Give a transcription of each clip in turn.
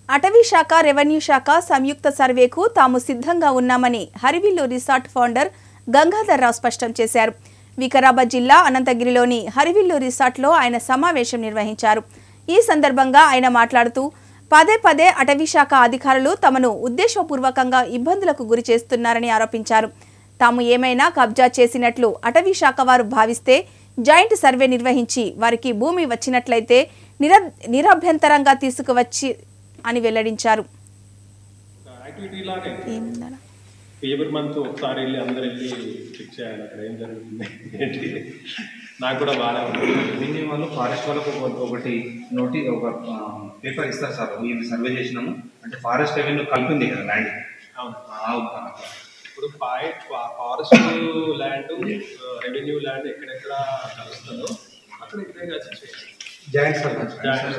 అటవీ శాఖ రెవెన్యూ శాఖ సంయుక్త సర్వేకు తాము సిద్ధంగా ఉన్నామని హరివిల్లు రిసార్ట్ ఫౌండర్ గంగాధర్ రావు స్పష్టం చేశారు వికారాబాద్ జిల్లా అనంతగిరిలోని హరివిల్లు రిసార్ట్లో ఆయన సమావేశం నిర్వహించారు ఈ సందర్భంగా ఆయన మాట్లాడుతూ పదే పదే అటవీ శాఖ అధికారులు తమను ఉద్దేశపూర్వకంగా ఇబ్బందులకు గురి చేస్తున్నారని ఆరోపించారు తాము ఏమైనా కబ్జా చేసినట్లు అటవీ శాఖ వారు భావిస్తే జాయింట్ సర్వే నిర్వహించి వారికి భూమి వచ్చినట్లయితే నిర నిరభ్యంతరంగా తీసుకువచ్చి అని వెల్లడించారు యాక్టివిటీ లాగే ఏముందనా? ఫీవర్ మంత్ ఒకసారి వెళ్ళి అందరు వెళ్ళి చెక్ చేయాలి అక్కడ ఏం జరుగుతుంది ఏంటి నాకు కూడా బాగానే ఉంది రెవెన్యూ వాళ్ళు ఫారెస్ట్ వాళ్ళకు ఒక- ఒకటి నోటి ఒక పేపర్ ఇస్తారు సార్ మేము సర్వే చేసినాము అంటే ఫారెస్ట్ రెవెన్యూ కలిపింది కదా ల్యాండ్ అవును ఇప్పుడు ఫాయ్ ఫారెస్ట్ ల్యాండ్ రెవెన్యూ ల్యాండ్ ఎక్కడెక్కడ కలుస్తుందో అక్కడ ఇక్కడే కలిసి జాయింట్ సర్వే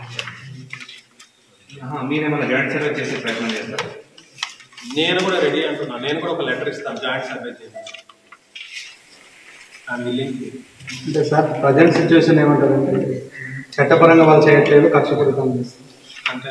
మీరేమన్నా జాయింట్ సర్వే చేసే ప్రయత్నం చేస్తారు నేను కూడా రెడీ అంటున్నాను నేను కూడా ఒక లెటర్ ఇస్తాను జాయింట్ సర్వే చేయాలి ఐఎమ్ విల్లింగ్ అంటే సార్ ప్రజెంట్ సిచ్యువేషన్ ఏమంటారంటే చట్టపరంగా వాళ్ళు చేయట్లేదు కక్షపూరితం చేస్తారు అంటే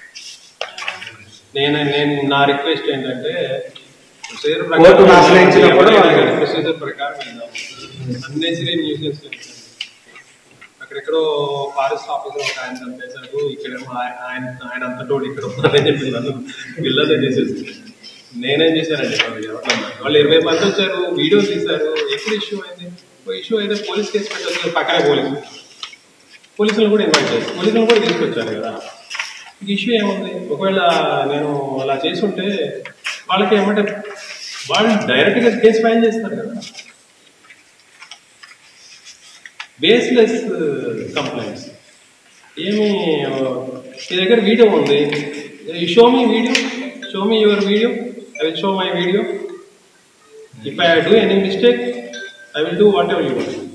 నేను నేను నా రిక్వెస్ట్ ఏంటంటే ప్రొసీజర్ కోర్టును ఆశ్రయించినప్పుడు ప్రకారం ప్రొసీజర్ ప్రకారం వెళ్దాం అన్నెసరీ న్యూసెన్స్ అక్కడెక్కడో ఫారెస్ట్ ఆఫీసర్ ఒక ఆయన చంపేశారు ఇక్కడేమో ఆయ- ఆయన ఆయన అంతటోడు ఇక్కడ ఉన్నారని చెప్పి నన్ను పిల్లలే చేసేసి నేనేం చేశానండి వాళ్ళు ఎవరన్నా. వాళ్ళు ఇరవై మంది వచ్చారు వీడియో తీశారు ఎప్పుడు ఇష్యూ అయింది ఇష్యూ అయితే పోలీస్ కేసు పెట్టారు పక్కనే పోలీసు పోలీసులు కూడా ఇన్వైట్ చేసి పోలీసులు కూడా తీసుకొచ్చారు కదా ఇంక ఇష్యూ ఏముంది ఒకవేళ నేను అలా చేసుంటే వాళ్ళకి ఏమంటే వాళ్ళు డైరెక్ట్గా కేసు ఫైల్ చేస్తారు కదా బేస్లెస్ కంప్లైంట్స్ ఏమి మీ దగ్గర వీడియో ఉంది show me video show me your video I will show my video if I do any mistake I will do whatever you